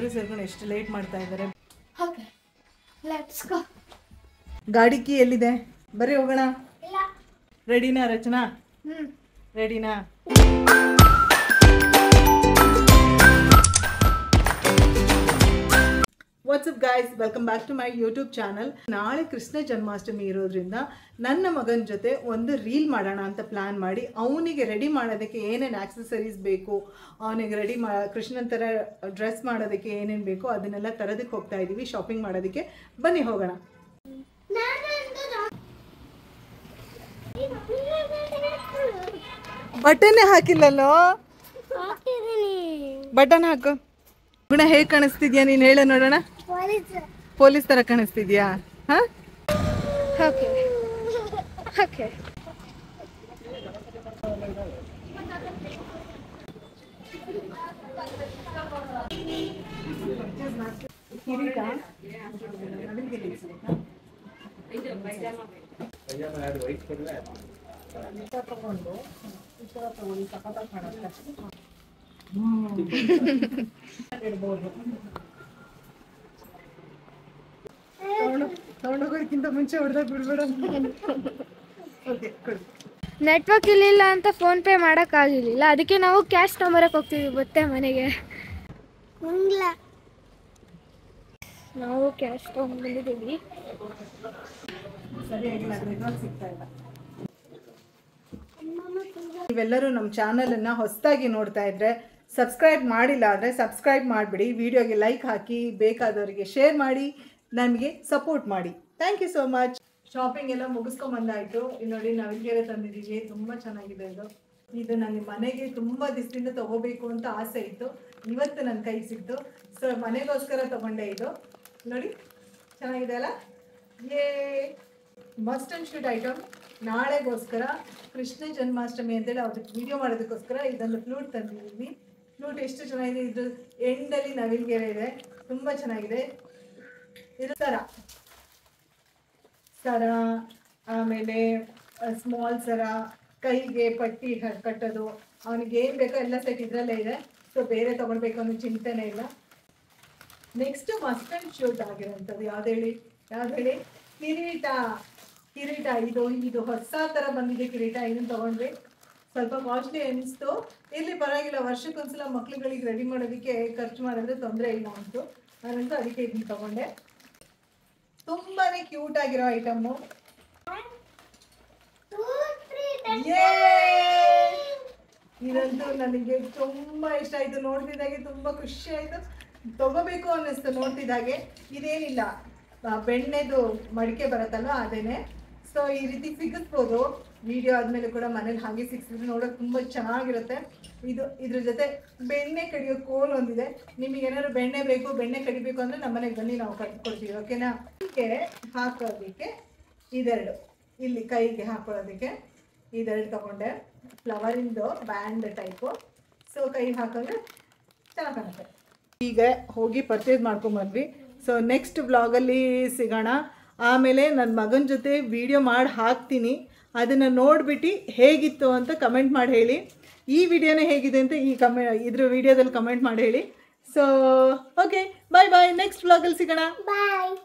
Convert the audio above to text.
ಎಲ್ಲರೂ ಸೇರ್ಕೊಂಡು ಎಷ್ಟು ಲೇಟ್ ಮಾಡ್ತಾ ಇದ್ದಾರೆ ಓಕೆ ಲೆಟ್ಸ್ ಗೋ ಗಾಡಿ ಕೀ ಎಲ್ಲಿದೆ ಬರೀ ಹೋಗೋಣ ಇಲ್ಲ ರೆಡಿನಾ ರಚನಾ ಹ್ಞೂ ರೆಡಿನಾ what's up guys welcome back to my YouTube channel ನಾಳೆ ಕೃಷ್ಣ ಜನ್ಮಾಷ್ಟಮಿ ಇರೋದ್ರಿಂದ ನನ್ನ ಮಗನ ಜೊತೆ ಒಂದು ರೀಲ್ ಮಾಡೋಣ ಅಂತ ಪ್ಲ್ಯಾನ್ ಮಾಡಿ ಅವನಿಗೆ ರೆಡಿ ಮಾಡೋದಕ್ಕೆ ಏನೇನು ಆಕ್ಸೆಸರೀಸ್ ಬೇಕು ಅವನಿಗೆ ರೆಡಿ ಮಾ ಕೃಷ್ಣನ ಥರ ಡ್ರೆಸ್ ಮಾಡೋದಕ್ಕೆ ಏನೇನು ಬೇಕು ಅದನ್ನೆಲ್ಲ ತರೋದಕ್ಕೆ ಹೋಗ್ತಾ ಇದ್ದೀವಿ ಶಾಪಿಂಗ್ ಮಾಡೋದಕ್ಕೆ ಬನ್ನಿ ಹೋಗೋಣ ಬಟನ್ನೇ ಹಾಕಿಲ್ಲಲ್ಲೋ ಹಾಕಿದ್ದೀನಿ ಬಟನ್ ಹಾಕು ಗುಣ ಹೇಗೆ ಕಾಣಿಸ್ತಿದ್ಯಾ ನೀನು ಹೇಳ ನೋಡೋಣ ಪೊಲೀಸ್ ತರ ಕಾಣಿಸ್ತಿದ್ಯಾ ಹಾ ಓಕೆ ಓಕೆ ತಗೊಂಡೋಗೋದಕ್ಕಿಂತ ಮುಂಚೆ ಹೊಡೆದಾಗ ಬಿಡ್ಬೇಡ ಓಕೆ ಕೊಡಿ ನೆಟ್ವರ್ಕ್ ಇರಲಿಲ್ಲ ಅಂತ ಫೋನ್ ಪೇ ಮಾಡೋಕ್ಕಾಗಲಿಲ್ಲ ಅದಕ್ಕೆ ನಾವು ಕ್ಯಾಶ್ ತೊಂಬರಕ್ಕೆ ಹೋಗ್ತೀವಿ ಮತ್ತೆ ಮನೆಗೆ ನಾವು ಕ್ಯಾಶ್ ತೊಗೊಂಡ್ಬಂದಿದ್ದೀವಿ ಸರಿಯಾಗಿಲ್ಲ ನೆಟ್ವರ್ಕ್ ಸಿಗ್ತಾ ಇಲ್ಲ ನೀವೆಲ್ಲರೂ ನಮ್ಮ ಚಾನಲನ್ನು ಹೊಸದಾಗಿ ನೋಡ್ತಾ ಇದ್ರೆ ಸಬ್ಸ್ಕ್ರೈಬ್ ಮಾಡಿಲ್ಲ ಅಂದರೆ ಸಬ್ಸ್ಕ್ರೈಬ್ ಮಾಡಿಬಿಡಿ ವಿಡಿಯೋಗೆ ಲೈಕ್ ಹಾಕಿ ಬೇಕಾದವರಿಗೆ ಶೇರ್ ಮಾಡಿ ನಮಗೆ ಸಪೋರ್ಟ್ ಮಾಡಿ thank you so much shopping ಎಲ್ಲ ಮುಗಿಸ್ಕೊಂಬಂದಾಯಿತು ಇಲ್ಲಿ ನೋಡಿ ನವಿಲ್ಗೆರೆ ತಂದಿದ್ದೀವಿ ತುಂಬ ಚೆನ್ನಾಗಿದೆ ಇದು ಇದು ನನಗೆ ಮನೆಗೆ ತುಂಬ ದಿವಸದಿಂದ ತಗೋಬೇಕು ಅಂತ ಆಸೆ ಇತ್ತು ಇವತ್ತು ನನ್ನ ಕೈಗೆ ಸಿಕ್ತು ಸೊ ಮನೆಗೋಸ್ಕರ ತಗೊಂಡೆ ಇದು ನೋಡಿ ಚೆನ್ನಾಗಿದೆ ಅಲ್ಲ ಏ ಮಸ್ಟ್ ಅಂಡ್ ಶೂಟ್ ಐಟಮ್ ನಾಳೆಗೋಸ್ಕರ ಕೃಷ್ಣ ಜನ್ಮಾಷ್ಟಮಿ ಅಂತೇಳಿ ಅದಕ್ಕೆ ವಿಡಿಯೋ ಮಾಡೋದಕ್ಕೋಸ್ಕರ ಇದೊಂದು ಫ್ಲೂಟ್ ತಂದಿದ್ದೀವಿ ಫ್ಲೂಟ್ ಎಷ್ಟು ಚೆನ್ನಾಗಿದೆ ಇದು ಎಂಡಲ್ಲಿ ನವಿಲ್ಗೆರೆ ಇದೆ ತುಂಬ ಚೆನ್ನಾಗಿದೆ ಇದು ಸರ ಸರ ಆಮೇಲೆ ಸ್ಮಾಲ್ ಸರ ಕೈಗೆ ಪಟ್ಟಿ ಹ- ಕಟ್ಟೋದು ಅವನಿಗೆ ಏನು ಬೇಕೋ ಎಲ್ಲ ಸೆಟ್ ಇದರಲ್ಲೇ ಇದೆ ಸೊ ಬೇರೆ ತೊಗೊಳ್ಬೇಕು ಅನ್ನೋ ಚಿಂತೆನೇ ಇಲ್ಲ ನೆಕ್ಸ್ಟ್ ಮಸ್ಟ್ ಅಂಡ್ ಶೂಟ್ ಆಗಿರೋಂಥದ್ದು ಯಾವ್ದು ಹೇಳಿ ಯಾವ್ದು ಹೇಳಿ ಕಿರೀಟ ಕಿರೀಟ ಇದು ಇದು ಹೊಸ ಥರ ಬಂದಿದೆ ಕಿರೀಟ ಇದನ್ನ ತಗೊಂಡ್ವಿ ಸ್ವಲ್ಪ ಕಾಸ್ಟ್ಲಿ ಅನಿಸ್ತು ಇಲ್ಲಿ ಪರವಾಗಿಲ್ಲ ವರ್ಷಕ್ಕೊಂದ್ಸಲ ಮಕ್ಳುಗಳಿಗೆ ರೆಡಿ ಮಾಡೋದಕ್ಕೆ ಖರ್ಚು ಮಾಡಿದ್ರೆ ತೊಂದರೆ ಇಲ್ಲ ಅಂತು ನಾನಂತೂ ಅದಕ್ಕೆ ಇದನ್ನ ತಗೊಂಡೆ ತುಂಬಾನೇ ಕ್ಯೂಟ್ ಆಗಿರೋ ಐಟಮ್ಮು ಇದಂತೂ ನನಗೆ ತುಂಬಾ ಇಷ್ಟ ಆಯ್ತು ನೋಡ್ತಿದ್ದಾಗೆ ತುಂಬಾ ಖುಷಿ ಆಯ್ತು ತಗೋಬೇಕು ಅನ್ನಿಸ್ತು ನೋಡ್ತಿದ್ದಾಗೆ ಇದೇನಿಲ್ಲ ಆ, ಬೆಣ್ಣೆದು ಮಡಿಕೆ ಬರುತ್ತಲ್ಲ ಅದೇನೆ ಸೊ ಈ ರೀತಿ ಸಿಗಿಸ್ಬೋದು ವಿಡಿಯೋ ಆದ್ಮೇಲೆ ಕೂಡ ಮನೇಲಿ ಹಾಗೆ ಸಿಕ್ಸಿದ್ರೆ ನೋಡೋಕೆ ತುಂಬ ಚೆನ್ನಾಗಿರುತ್ತೆ ಇದು ಇದ್ರ ಜೊತೆ ಬೆಣ್ಣೆ ಕಡಿಯೋ ಕೋಲ್ ಒಂದಿದೆ ನಿಮಗೆ ಏನಾದ್ರು ಬೆಣ್ಣೆ ಬೇಕು ಬೆಣ್ಣೆ ಕಡಿಬೇಕು ಅಂದ್ರೆ ನಮ್ಮನೆಗೆ ಬನ್ನಿ ನಾವು ಕಟ್ಕೊಡ್ತೀವಿ ಓಕೆನಾ ಹೀಗೆ ಹಾಕೋದಕ್ಕೆ ಇದೆರಡು ಇಲ್ಲಿ ಕೈಗೆ ಹಾಕೊಳ್ಳೋದಕ್ಕೆ ಇದೆರಡು ತಗೊಂಡೆ ಫ್ಲವರಿಂದು ಬ್ಯಾಂಡ್ ಟೈಪು ಸೊ ಕೈ ಹಾಕಿದ್ರೆ ಚೆನ್ನಾಗಿ ಕಾಣುತ್ತೆ ಈಗ ಹೋಗಿ ಪರ್ಚೇಸ್ ಮಾಡ್ಕೊಂಬಂದ್ವಿ ಸೊ ನೆಕ್ಸ್ಟ್ ಬ್ಲಾಗಲ್ಲಿ ಸಿಗೋಣ ಆಮೇಲೆ ನನ್ನ ಮಗನ ಜೊತೆ ವಿಡಿಯೋ ಮಾಡಿ ಹಾಕ್ತೀನಿ ಅದನ್ನು ನೋಡಿಬಿಟ್ಟು ಹೇಗಿತ್ತು ಅಂತ ಕಮೆಂಟ್ ಮಾಡಿ ಹೇಳಿ ಈ ವಿಡಿಯೋನೇ ಹೇಗಿದೆ ಅಂತ ಈ ಕಮೆ ಇದ್ರ ವಿಡಿಯೋದಲ್ಲಿ ಕಮೆಂಟ್ ಮಾಡಿ ಹೇಳಿ so okay bye bye next ಬ್ಲಾಗಲ್ಲಿ ಸಿಗೋಣ ಬಾಯ್